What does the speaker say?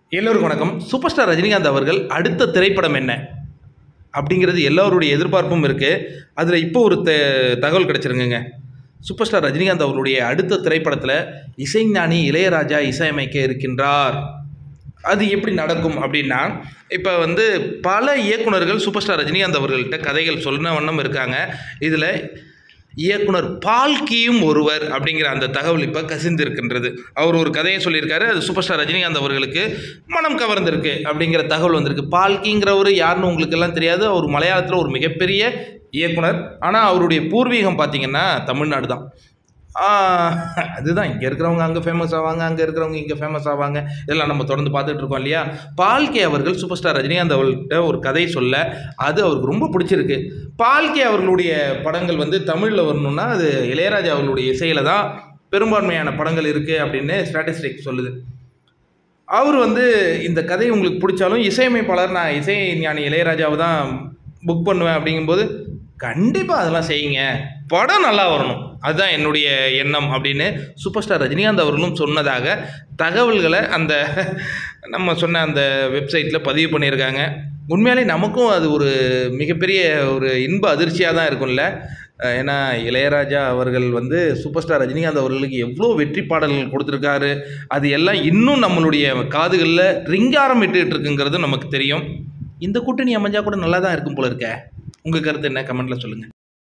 எல்லோருக்கும் வணக்கம் super star Rajinikanth அவர்கள் அடுத்த திரைப்படம் என்ன அப்படிங்கிறது எல்லோருடைய எதிர்பார்ப்பும் இருக்குது அதில் இப்போ ஒரு த தகவல் கிடச்சிருக்குங்க சூப்பர் ஸ்டார் ரஜினிகாந்த் அவர்களுடைய அடுத்த திரைப்படத்தில் இசைஞானி இளையராஜா இசையமைக்க இருக்கின்றார் அது எப்படி நடக்கும் அப்படின்னா இப்போ வந்து பல இயக்குனர்கள் சூப்பர் ஸ்டார் ரஜினிகாந்த் அவர்கள்ட்ட கதைகள் சொன்ன வண்ணம் இருக்காங்க இதில் இயக்குனர் பால்கியும் ஒருவர் அப்படிங்கிற அந்த தகவல் இப்போ கசிந்திருக்கின்றது அவர் ஒரு கதையை சொல்லியிருக்காரு அது சூப்பர் ஸ்டார் ரஜினிகாந்த் அவர்களுக்கு மனம் கவர்ந்திருக்கு அப்படிங்கிற தகவல் வந்திருக்கு பால்கிங்கிறவர் யாருன்னு உங்களுக்கு எல்லாம் தெரியாது அவர் மலையாளத்தில் ஒரு மிகப்பெரிய இயக்குனர் ஆனால் அவருடைய பூர்வீகம் பார்த்தீங்கன்னா தமிழ்நாடு தான் ஆஹ், அதுதான் இங்கே இருக்கிறவங்க அங்கே ஃபேமஸ் ஆவாங்க அங்கே இருக்கிறவங்க இங்கே ஃபேமஸ் ஆவாங்க இதெல்லாம் நம்ம தொடர்ந்து பார்த்துட்டு இருக்கோம் இல்லையா பால்கே அவர்கள் சூப்பர் ஸ்டார் ரஜினிகாந்த் அவர்கள்ட்ட ஒரு கதை சொல்ல அது அவருக்கு ரொம்ப பிடிச்சிருக்கு பால்கே அவர்களுடைய படங்கள் வந்து தமிழில் வரணும்னா அது இளையராஜா அவர்களுடைய இசையில் தான் பெரும்பான்மையான படங்கள் இருக்குது அப்படின்னு ஸ்டாட்டிஸ்டிக் சொல்லுது அவர் வந்து இந்த கதை உங்களுக்கு பிடிச்சாலும் இசையமைப்பாளர் நான் இசை ஞானி இளையராஜாவை தான் புக் பண்ணுவேன் அப்படிங்கும்போது கண்டிப்பாக அதெல்லாம் செய்யுங்க படம் நல்லா வரணும் அதுதான் என்னுடைய எண்ணம் அப்படின்னு சூப்பர் ஸ்டார் ரஜினிகாந்த் அவர்களும் சொன்னதாக தகவல்களை அந்த நம்ம சொன்ன அந்த வெப்சைட்டில் பதிவு பண்ணியிருக்காங்க உண்மையாலே நமக்கும் அது ஒரு மிகப்பெரிய ஒரு இன்ப அதிர்ச்சியாக தான் இருக்கும்ல அஹ் ஏன்னா இளையராஜா அவர்கள் வந்து சூப்பர் ஸ்டார் ரஜினிகாந்த் அவர்களுக்கு எவ்வளோ வெற்றி பாடல்கள் கொடுத்துருக்காரு அது எல்லாம் இன்னும் நம்மளுடைய காதுகளில் ரிங்காரம் விட்டுட்டு இருக்குங்கிறது நமக்கு தெரியும் இந்த கூட்டணி அமைஞ்சா கூட நல்லா தான் இருக்கும் போல இருக்க உங்கள் கருத்து என்ன கமெண்ட்டில் சொல்லுங்கள்